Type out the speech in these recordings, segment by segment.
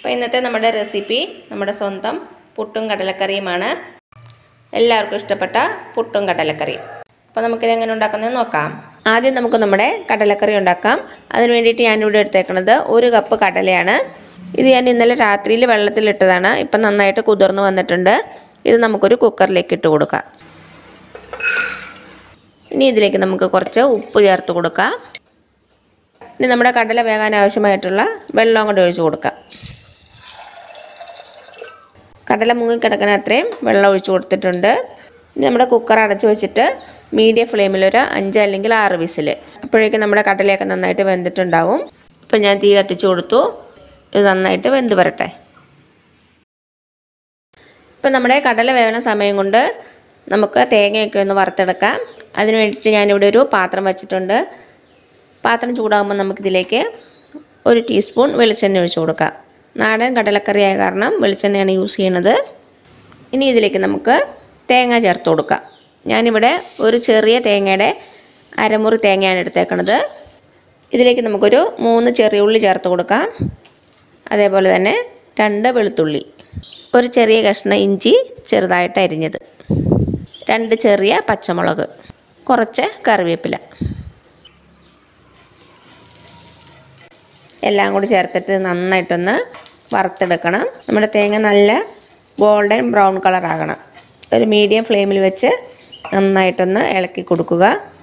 അപ്പോൾ ഇന്നത്തെ നമ്മുടെ റെസിപ്പി നമ്മുടെ സ്വന്തം പുട്ടും കടലക്കറിയുമാണ് എല്ലാവർക്കും ഇഷ്ടപ്പെട്ട പുട്ടും കടലക്കറിയും അപ്പോൾ നമുക്കിത് എങ്ങനെ ഉണ്ടാക്കുന്നത് നോക്കാം ആദ്യം നമുക്ക് നമ്മുടെ കടലക്കറി ഉണ്ടാക്കാം അതിന് വേണ്ടിയിട്ട് ഞാനിവിടെ എടുത്തേക്കുന്നത് ഒരു കപ്പ് കടലയാണ് ഇത് ഞാൻ ഇന്നലെ രാത്രിയിൽ വെള്ളത്തിലിട്ടതാണ് ഇപ്പം നന്നായിട്ട് കുതിർന്ന് വന്നിട്ടുണ്ട് ഇത് നമുക്കൊരു കുക്കറിലേക്ക് ഇട്ട് കൊടുക്കാം ഇനി ഇതിലേക്ക് നമുക്ക് കുറച്ച് ഉപ്പ് ചേർത്ത് കൊടുക്കാം ഇനി നമ്മുടെ കടല വേകാൻ ആവശ്യമായിട്ടുള്ള വെള്ളം കൂടെ ഒഴിച്ച് കൊടുക്കാം കടല മുങ്ങിക്കിടക്കുന്ന അത്രയും വെള്ളം ഒഴിച്ച് കൊടുത്തിട്ടുണ്ട് ഇനി നമ്മുടെ കുക്കർ അടച്ചു വെച്ചിട്ട് മീഡിയം ഫ്ലെയിമിൽ ഒരു അഞ്ച് അല്ലെങ്കിൽ ആറ് വിസിൽ അപ്പോഴേക്കും നമ്മുടെ കടലയൊക്കെ നന്നായിട്ട് വെന്തിട്ടുണ്ടാവും ഇപ്പം ഞാൻ തീ കത്തിച്ചു കൊടുത്തു ഇത് നന്നായിട്ട് വെന്ത് വരട്ടെ ഇപ്പം നമ്മുടെ കടല വേവണ സമയം കൊണ്ട് നമുക്ക് തേങ്ങയൊക്കെ ഒന്ന് വറുത്തെടുക്കാം അതിന് വേണ്ടിയിട്ട് ഞാനിവിടെ ഒരു പാത്രം വെച്ചിട്ടുണ്ട് പാത്രം ചൂടാകുമ്പോൾ നമുക്കിതിലേക്ക് ഒരു ടീസ്പൂൺ വെളിച്ചെണ്ണ ഒഴിച്ചു കൊടുക്കാം നാടൻ കടലക്കറി ആയ കാരണം വെളിച്ചെണ്ണയാണ് യൂസ് ചെയ്യുന്നത് ഇനി ഇതിലേക്ക് നമുക്ക് തേങ്ങ ചേർത്ത് കൊടുക്കാം ഞാനിവിടെ ഒരു ചെറിയ തേങ്ങയുടെ അരമുറി തേങ്ങയാണ് എടുത്തേക്കണത് ഇതിലേക്ക് നമുക്കൊരു മൂന്ന് ചെറിയ ഉള്ളി ചേർത്ത് കൊടുക്കാം അതേപോലെ തന്നെ രണ്ട് വെളുത്തുള്ളി ഒരു ചെറിയ കഷ്ണം ഇഞ്ചി ചെറുതായിട്ട് അരിഞ്ഞത് രണ്ട് ചെറിയ പച്ചമുളക് കുറച്ച് കറിവേപ്പില എല്ലാം കൂടി ചേർത്തിട്ട് നന്നായിട്ടൊന്ന് വറുത്തെടുക്കണം നമ്മുടെ തേങ്ങ നല്ല ഗോൾഡൻ ബ്രൗൺ കളർ ആകണം ഒരു മീഡിയം ഫ്ലെയിമിൽ വെച്ച് നന്നായിട്ടൊന്ന് ഇളക്കി കൊടുക്കുക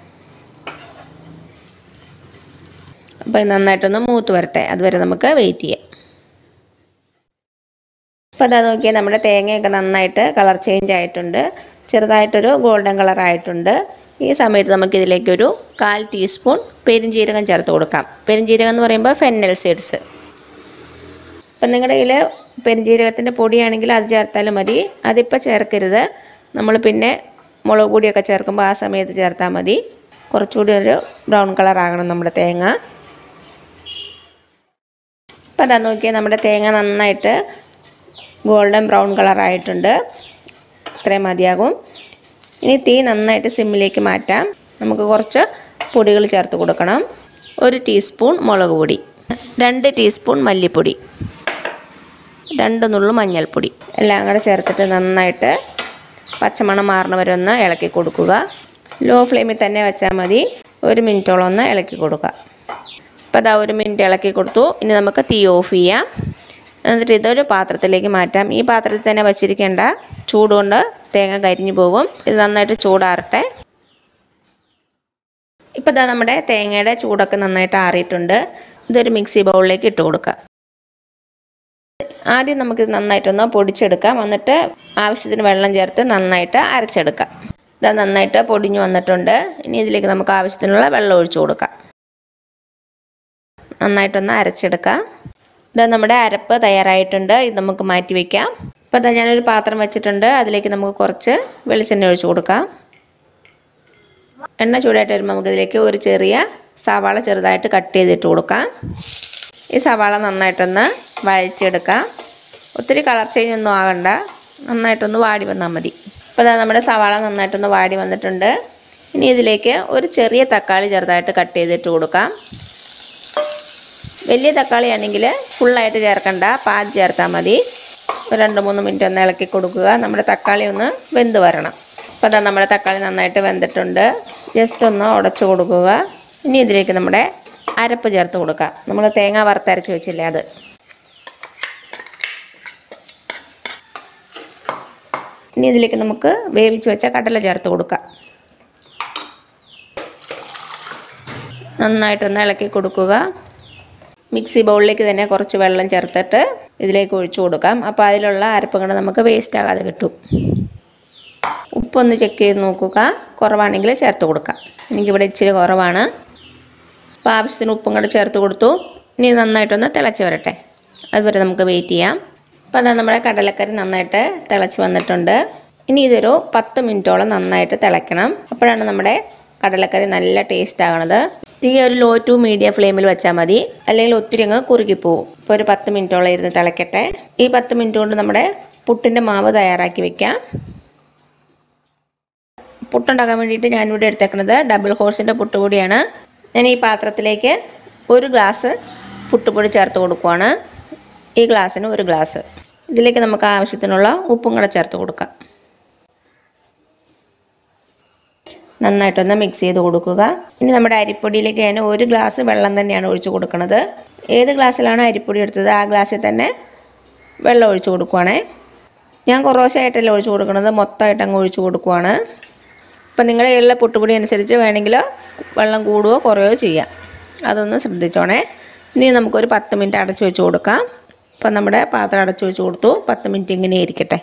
അപ്പോൾ ഇത് നന്നായിട്ടൊന്ന് മൂത്ത് വരട്ടെ അതുവരെ നമുക്ക് വെയിറ്റ് ചെയ്യാം അപ്പോൾ അതാ നോക്കിയാൽ നമ്മുടെ തേങ്ങയൊക്കെ നന്നായിട്ട് കളർ ചേഞ്ച് ആയിട്ടുണ്ട് ചെറുതായിട്ടൊരു ഗോൾഡൻ കളർ ആയിട്ടുണ്ട് ഈ സമയത്ത് നമുക്കിതിലേക്കൊരു കാൽ ടീസ്പൂൺ പെരിഞ്ജീരകം ചേർത്ത് കൊടുക്കാം പെരിഞ്ജീരകം എന്ന് പറയുമ്പോൾ ഫെന്നൽ സീഡ്സ് അപ്പം നിങ്ങളുടെ കയ്യിൽ പെരിഞ്ജീരകത്തിൻ്റെ പൊടിയാണെങ്കിൽ അത് ചേർത്താലും മതി അതിപ്പോൾ ചേർക്കരുത് നമ്മൾ പിന്നെ മുളക് പൊടിയൊക്കെ ചേർക്കുമ്പോൾ ആ സമയത്ത് ചേർത്താൽ മതി കുറച്ചുകൂടി ഒരു ബ്രൗൺ കളർ ആകണം നമ്മുടെ തേങ്ങ അപ്പം അതാ നോക്കിയാൽ നമ്മുടെ തേങ്ങ നന്നായിട്ട് ഗോൾഡൻ ബ്രൗൺ കളർ ആയിട്ടുണ്ട് ഇത്രയും മതിയാകും ഇനി തീ നന്നായിട്ട് സിമ്മിലേക്ക് മാറ്റാം നമുക്ക് കുറച്ച് പൊടികൾ ചേർത്ത് കൊടുക്കണം ഒരു ടീസ്പൂൺ മുളക് പൊടി രണ്ട് ടീസ്പൂൺ മല്ലിപ്പൊടി രണ്ട് നുള്ളു മഞ്ഞൾപ്പൊടി എല്ലാം കൂടെ ചേർത്തിട്ട് നന്നായിട്ട് പച്ചമണം മാറണ വരെ ഒന്ന് ഇളക്കി കൊടുക്കുക ലോ ഫ്ലെയിമിൽ തന്നെ വെച്ചാൽ മതി ഒരു മിനിറ്റോളം ഒന്ന് ഇളക്കി കൊടുക്കുക അപ്പോൾ അതാ ഒരു മിനിറ്റ് ഇളക്കി കൊടുത്തു ഇനി നമുക്ക് തീ ഓഫ് ചെയ്യാം എന്നിട്ട് ഇതൊരു പാത്രത്തിലേക്ക് മാറ്റാം ഈ പാത്രത്തിൽ തന്നെ വച്ചിരിക്കേണ്ട ചൂടുകൊണ്ട് തേങ്ങ കരിഞ്ഞു പോകും ഇത് നന്നായിട്ട് ചൂടാറട്ടെ ഇപ്പോൾ ഇതാ നമ്മുടെ തേങ്ങയുടെ ചൂടൊക്കെ നന്നായിട്ട് ആറിയിട്ടുണ്ട് ഇതൊരു മിക്സി ബൗളിലേക്ക് ഇട്ട് കൊടുക്കാം ആദ്യം നമുക്കിത് നന്നായിട്ടൊന്ന് പൊടിച്ചെടുക്കാം എന്നിട്ട് ആവശ്യത്തിന് വെള്ളം ചേർത്ത് നന്നായിട്ട് അരച്ചെടുക്കാം ഇതാ നന്നായിട്ട് പൊടിഞ്ഞു വന്നിട്ടുണ്ട് ഇനി ഇതിലേക്ക് നമുക്ക് ആവശ്യത്തിനുള്ള വെള്ളം ഒഴിച്ചു കൊടുക്കാം നന്നായിട്ടൊന്ന് അരച്ചെടുക്കാം ഇതാ നമ്മുടെ അരപ്പ് തയ്യാറായിട്ടുണ്ട് ഇത് നമുക്ക് മാറ്റി വയ്ക്കാം അപ്പോൾ ഇതാ ഞാനൊരു പാത്രം വെച്ചിട്ടുണ്ട് അതിലേക്ക് നമുക്ക് കുറച്ച് വെളിച്ചെണ്ണ ഒഴിച്ചു കൊടുക്കാം എണ്ണ ചൂടായിട്ട് വരുമ്പോൾ നമുക്കിതിലേക്ക് ഒരു ചെറിയ സവാള ചെറുതായിട്ട് കട്ട് ചെയ്തിട്ട് കൊടുക്കാം ഈ സവാള നന്നായിട്ടൊന്ന് വഴച്ചെടുക്കാം ഒത്തിരി കളർ ചേഞ്ച് ഒന്നും ആകണ്ട നന്നായിട്ടൊന്ന് വാടി വന്നാൽ മതി അപ്പോൾ ഇതാ നമ്മുടെ സവാള നന്നായിട്ടൊന്ന് വാടി വന്നിട്ടുണ്ട് ഇനി ഇതിലേക്ക് ഒരു ചെറിയ തക്കാളി ചെറുതായിട്ട് കട്ട് ചെയ്തിട്ട് കൊടുക്കാം വലിയ തക്കാളി ആണെങ്കിൽ ഫുള്ളായിട്ട് ചേർക്കണ്ട പാതി ചേർത്താൽ മതി ഒരു രണ്ട് മൂന്ന് മിനിറ്റ് ഒന്ന് ഇളക്കി കൊടുക്കുക നമ്മുടെ തക്കാളി ഒന്ന് വെന്ത് വരണം അപ്പോൾ അതാ നമ്മുടെ തക്കാളി നന്നായിട്ട് വെന്തിട്ടുണ്ട് ജസ്റ്റ് ഒന്ന് ഉടച്ചു കൊടുക്കുക ഇനി ഇതിലേക്ക് നമ്മുടെ അരപ്പ് ചേർത്ത് കൊടുക്കുക നമ്മൾ തേങ്ങ വറുത്തരച്ച് വെച്ചില്ലേ അത് ഇനി ഇതിലേക്ക് നമുക്ക് വേവിച്ച് വെച്ച കടല ചേർത്ത് കൊടുക്കാം നന്നായിട്ടൊന്ന് ഇളക്കി കൊടുക്കുക മിക്സി ബൗളിലേക്ക് തന്നെ കുറച്ച് വെള്ളം ചേർത്തിട്ട് ഇതിലേക്ക് ഒഴിച്ചു കൊടുക്കാം അപ്പോൾ അതിലുള്ള അരപ്പ് കൊണ്ട് നമുക്ക് വേസ്റ്റ് ആകാതെ കിട്ടും ഉപ്പൊന്ന് ചെക്ക് ചെയ്ത് നോക്കുക കുറവാണെങ്കിൽ ചേർത്ത് കൊടുക്കാം എനിക്കിവിടെ ഇച്ചിരി കുറവാണ് അപ്പോൾ ആവശ്യത്തിന് ഉപ്പും കൂടെ ചേർത്ത് കൊടുത്തു ഇനി നന്നായിട്ടൊന്ന് തിളച്ച് വരട്ടെ അതുവരെ നമുക്ക് വെയിറ്റ് ചെയ്യാം അപ്പോൾ അതാ നമ്മുടെ കടലക്കറി നന്നായിട്ട് തിളച്ച് വന്നിട്ടുണ്ട് ഇനി ഇതൊരു പത്ത് മിനിറ്റോളം നന്നായിട്ട് തിളയ്ക്കണം അപ്പോഴാണ് നമ്മുടെ കടലക്കറി നല്ല ടേസ്റ്റ് ആകണത് തീ ഒരു ലോ ടു മീഡിയം ഫ്ലെയിമിൽ വെച്ചാൽ മതി അല്ലെങ്കിൽ ഒത്തിരി അങ്ങ് കുറുകിപ്പോവും ഇപ്പോൾ ഒരു പത്ത് മിനിറ്റോളം ഇരുന്ന് തിളയ്ക്കട്ടെ ഈ പത്ത് മിനിറ്റ് കൊണ്ട് നമ്മുടെ പുട്ടിൻ്റെ മാവ് തയ്യാറാക്കി വെക്കാം പുട്ടുണ്ടാക്കാൻ വേണ്ടിയിട്ട് ഞാനിവിടെ എടുത്തേക്കുന്നത് ഡബിൾ ഹോഴ്സിൻ്റെ പുട്ടുപൊടിയാണ് ഞാൻ ഈ പാത്രത്തിലേക്ക് ഒരു ഗ്ലാസ് പുട്ടുപൊടി ചേർത്ത് കൊടുക്കുവാണ് ഈ ഗ്ലാസ്സിന് ഒരു ഗ്ലാസ് ഇതിലേക്ക് നമുക്ക് ആവശ്യത്തിനുള്ള ഉപ്പും കൂടെ ചേർത്ത് കൊടുക്കാം നന്നായിട്ടൊന്ന് മിക്സ് ചെയ്ത് കൊടുക്കുക ഇനി നമ്മുടെ അരിപ്പൊടിയിലേക്ക് ഞാൻ ഒരു ഗ്ലാസ് വെള്ളം തന്നെയാണ് ഒഴിച്ച് കൊടുക്കുന്നത് ഏത് ഗ്ലാസ്സിലാണോ അരിപ്പൊടി എടുത്തത് ആ ഗ്ലാസ്സിൽ തന്നെ വെള്ളം ഒഴിച്ച് കൊടുക്കുവാണേ ഞാൻ കുറേശ്ശായിട്ടല്ല ഒഴിച്ച് കൊടുക്കുന്നത് മൊത്തമായിട്ട് അങ്ങ് ഒഴിച്ച് കൊടുക്കുവാണ് അപ്പം നിങ്ങളുടെ കയ്യിലുള്ള പുട്ടുപൊടി അനുസരിച്ച് വേണമെങ്കിൽ വെള്ളം കൂടുകയോ കുറയോ ചെയ്യാം അതൊന്ന് ശ്രദ്ധിച്ചോണേ ഇനി നമുക്കൊരു പത്ത് മിനിറ്റ് അടച്ച് വെച്ച് കൊടുക്കാം അപ്പം നമ്മുടെ പാത്രം അടച്ച് വെച്ച് കൊടുത്തു പത്ത് മിനിറ്റ് ഇങ്ങനെ ഇരിക്കട്ടെ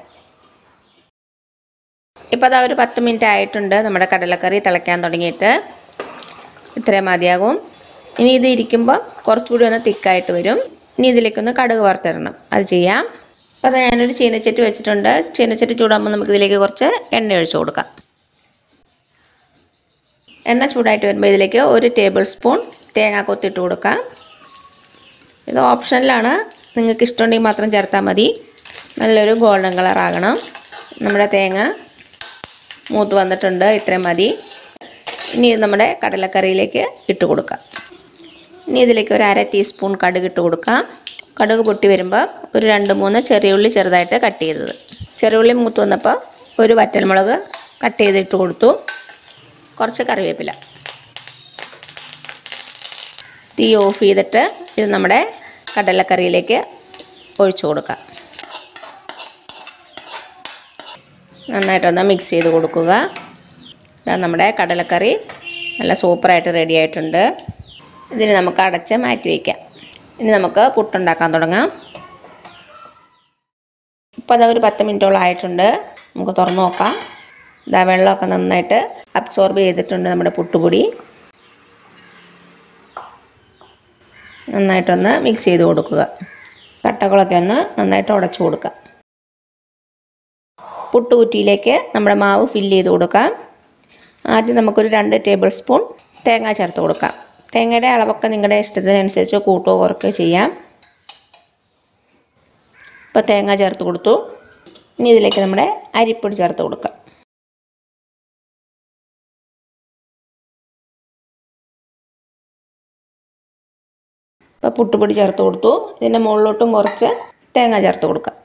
ഇപ്പോൾ അതാ ഒരു പത്ത് മിനിറ്റ് ആയിട്ടുണ്ട് നമ്മുടെ കടലക്കറി തിളയ്ക്കാൻ തുടങ്ങിയിട്ട് ഇത്രയും മതിയാകും ഇനി ഇത് ഇരിക്കുമ്പോൾ കുറച്ചുകൂടി ഒന്ന് തിക്കായിട്ട് വരും ഇനി ഇതിലേക്കൊന്ന് കടുക് വറുത്തിടണം അത് ചെയ്യാം അപ്പോൾ അത് ഞാനൊരു ചീനച്ചട്ടി വെച്ചിട്ടുണ്ട് ചീനച്ചട്ടി ചൂടാകുമ്പോൾ നമുക്ക് ഇതിലേക്ക് കുറച്ച് എണ്ണ ഒഴിച്ച് കൊടുക്കാം എണ്ണ ചൂടായിട്ട് വരുമ്പോൾ ഇതിലേക്ക് ഒരു ടേബിൾ സ്പൂൺ തേങ്ങ കൊത്തിട്ട് കൊടുക്കാം ഇത് ഓപ്ഷനിലാണ് നിങ്ങൾക്ക് ഇഷ്ടമുണ്ടെങ്കിൽ മാത്രം ചേർത്താൽ മതി നല്ലൊരു ഗോൾഡൻ കളർ ആകണം നമ്മുടെ തേങ്ങ മൂത്ത് വന്നിട്ടുണ്ട് ഇത്രയും മതി ഇനി ഇത് നമ്മുടെ കടലക്കറിയിലേക്ക് ഇട്ട് കൊടുക്കാം ഇനി ഇതിലേക്ക് ഒരു അര ടീസ്പൂൺ കടുക് ഇട്ട് കൊടുക്കാം കടുക് പൊട്ടി വരുമ്പോൾ ഒരു രണ്ട് മൂന്ന് ചെറിയ ഉള്ളി ചെറുതായിട്ട് കട്ട് ചെയ്തത് ചെറിയ ഉള്ളി മൂത്ത് വന്നപ്പോൾ ഒരു വറ്റൽമുളക് കട്ട് ചെയ്തിട്ട് കൊടുത്തു കുറച്ച് കറിവേപ്പില തീ ഓഫ് ചെയ്തിട്ട് ഇത് നമ്മുടെ കടലക്കറിയിലേക്ക് ഒഴിച്ചു കൊടുക്കാം നന്നായിട്ടൊന്ന് മിക്സ് ചെയ്ത് കൊടുക്കുക ഇതാ നമ്മുടെ കടലക്കറി നല്ല സൂപ്പറായിട്ട് റെഡി ആയിട്ടുണ്ട് ഇതിന് നമുക്ക് അടച്ച് മാറ്റി വയ്ക്കാം ഇനി നമുക്ക് പുട്ടുണ്ടാക്കാൻ തുടങ്ങാം ഇപ്പോൾ അതാ ഒരു പത്ത് മിനിറ്റോളം ആയിട്ടുണ്ട് നമുക്ക് തുറന്ന് നോക്കാം ഇതാ വെള്ളമൊക്കെ നന്നായിട്ട് അബ്സോർബ് ചെയ്തിട്ടുണ്ട് നമ്മുടെ പുട്ടുപൊടി നന്നായിട്ടൊന്ന് മിക്സ് ചെയ്ത് കൊടുക്കുക കട്ടകളൊക്കെ ഒന്ന് നന്നായിട്ട് ഉടച്ചു കൊടുക്കുക പുട്ടുകുറ്റിയിലേക്ക് നമ്മുടെ മാവ് ഫില്ല് ചെയ്ത് കൊടുക്കാം ആദ്യം നമുക്കൊരു രണ്ട് ടേബിൾ സ്പൂൺ തേങ്ങ ചേർത്ത് കൊടുക്കാം തേങ്ങയുടെ അളവൊക്കെ നിങ്ങളുടെ ഇഷ്ടത്തിനനുസരിച്ച് കൂട്ടുകയോ കുറയ്ക്കുകയോ ചെയ്യാം ഇപ്പോൾ തേങ്ങ ചേർത്ത് കൊടുത്തു ഇനി ഇതിലേക്ക് നമ്മുടെ അരിപ്പൊടി ചേർത്ത് കൊടുക്കാം ഇപ്പോൾ പുട്ടുപൊടി ചേർത്ത് കൊടുത്തു ഇതിൻ്റെ മുകളിലോട്ടും കുറച്ച് തേങ്ങ ചേർത്ത് കൊടുക്കാം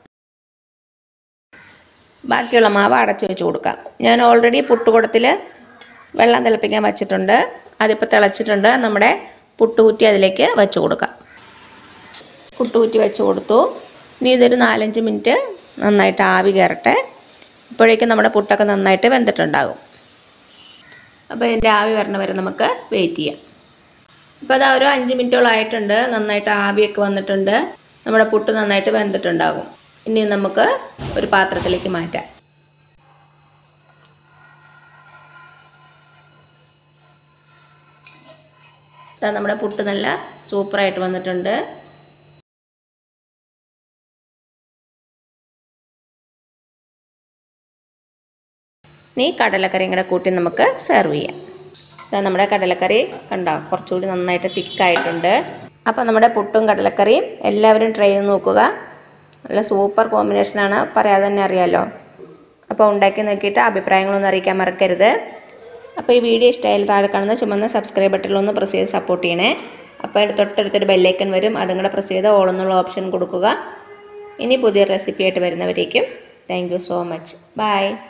ബാക്കിയുള്ള മാവ് അടച്ചു വെച്ച് കൊടുക്കാം ഞാൻ ഓൾറെഡി പുട്ടുകുടത്തിൽ വെള്ളം തിളപ്പിക്കാൻ വച്ചിട്ടുണ്ട് അതിപ്പോൾ തിളച്ചിട്ടുണ്ട് നമ്മുടെ പുട്ടുകുറ്റി അതിലേക്ക് വെച്ച് കൊടുക്കാം പുട്ടുകുറ്റി വെച്ച് കൊടുത്തു ഇനി ഇതൊരു നാലഞ്ച് മിനിറ്റ് നന്നായിട്ട് ആവി കയറട്ടെ ഇപ്പോഴേക്കും നമ്മുടെ പുട്ടൊക്കെ നന്നായിട്ട് വെന്തിട്ടുണ്ടാകും അപ്പോൾ ഇതിൻ്റെ ആവി വരണ വരെ നമുക്ക് വെയിറ്റ് ചെയ്യാം ഇപ്പോൾ അതാ ഒരു അഞ്ച് മിനിറ്റോളം ആയിട്ടുണ്ട് നന്നായിട്ട് ആവിയൊക്കെ വന്നിട്ടുണ്ട് നമ്മുടെ പുട്ട് നന്നായിട്ട് വെന്തിട്ടുണ്ടാകും ഇനി നമുക്ക് ഒരു പാത്രത്തിലേക്ക് മാറ്റാം ഇതാ നമ്മുടെ പുട്ട് നല്ല സൂപ്പറായിട്ട് വന്നിട്ടുണ്ട് ഇനി കടലക്കറിയും കൂടെ കൂട്ടി നമുക്ക് സെർവ് ചെയ്യാം ഇതാ നമ്മുടെ കടലക്കറി കണ്ടോ കുറച്ചുകൂടി നന്നായിട്ട് തിക്കായിട്ടുണ്ട് അപ്പോൾ നമ്മുടെ പുട്ടും കടലക്കറിയും എല്ലാവരും ട്രൈ ചെയ്ത് നോക്കുക നല്ല സൂപ്പർ കോമ്പിനേഷനാണ് പറയാതെ തന്നെ അറിയാമല്ലോ അപ്പോൾ ഉണ്ടാക്കി നോക്കിയിട്ട് അഭിപ്രായങ്ങളൊന്നും അറിയിക്കാൻ മറക്കരുത് അപ്പോൾ ഈ വീഡിയോ ഇഷ്ടമായാൽ താഴെ കാണുന്ന ചുമന്ന സബ്സ്ക്രൈബ് ബട്ടണിലൊന്ന് പ്രസ് ചെയ്ത് സപ്പോർട്ട് ചെയ്യണേ അപ്പോൾ തൊട്ടടുത്തൊരു ബെല്ലൈക്കൺ വരും അതും കൂടെ പ്രസ് ചെയ്ത് ഓൾ എന്നുള്ള ഓപ്ഷൻ കൊടുക്കുക ഇനി പുതിയ റെസിപ്പി ആയിട്ട് വരുന്നവരേക്കും thank you so much by